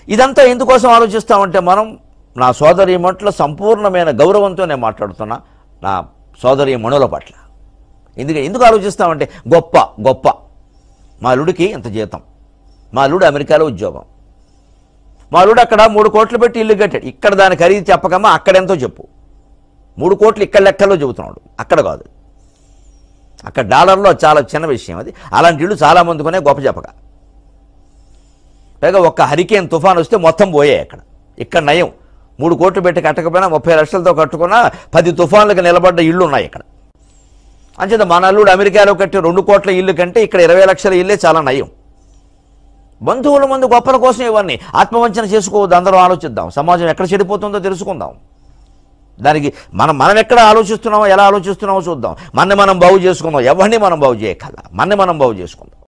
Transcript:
ఇదంతా ఎందుకోసం ఆలోచిస్తామంటే మనం నా సోదరి మట్ల సంపూర్ణమైన గౌరవంతో నేను మాట్లాడుతున్నా నా సోదరి మణుల పట్ల ఎందుకు ఎందుకు ఆలోచిస్తామంటే గొప్ప గొప్ప మా అల్లుడికి ఇంత జీతం మా అల్లుడు అమెరికాలో ఉద్యోగం మా అల్లుడు అక్కడ మూడు కోట్లు పెట్టి ఇల్లు కట్టాడు ఇక్కడ దాని ఖరీదు చెప్పకమ్మా అక్కడెంతో చెప్పు మూడు కోట్లు ఇక్కడ లెక్కల్లో చెబుతున్నాడు అక్కడ కాదు అక్కడ డాలర్లో చాలా చిన్న విషయం అది అలాంటి ఇళ్ళు చాలా మంది కొనే గొప్ప చెప్పక పైగా ఒక్క హరికేన్ తుఫాన్ వస్తే మొత్తం పోయాయి అక్కడ ఇక్కడ నయం మూడు కోట్లు పెట్టి కట్టకపోయినా ముప్పై లక్షలతో కట్టుకున్నా పది తుఫాన్లకు నిలబడ్డ ఇళ్ళు ఉన్నాయి ఇక్కడ అంచేత మన అల్లుడు అమెరికాలో కట్టే రెండు కోట్ల ఇల్లు కంటే ఇక్కడ ఇరవై లక్షల ఇల్లే చాలా నయం బంధువుల మంది గొప్పల కోసం ఇవన్నీ ఆత్మవంచన చేసుకోవద్దు అందరూ ఆలోచిద్దాం సమాజం ఎక్కడ చెడిపోతుందో తెలుసుకుందాం దానికి మనం మనం ఎక్కడ ఆలోచిస్తున్నామో ఎలా ఆలోచిస్తున్నామో చూద్దాం మన్ని మనం బాగు చేసుకుందాం ఎవరిని మనం బాగు చేయకల్లా మన్ని మనం బాగు చేసుకుందాం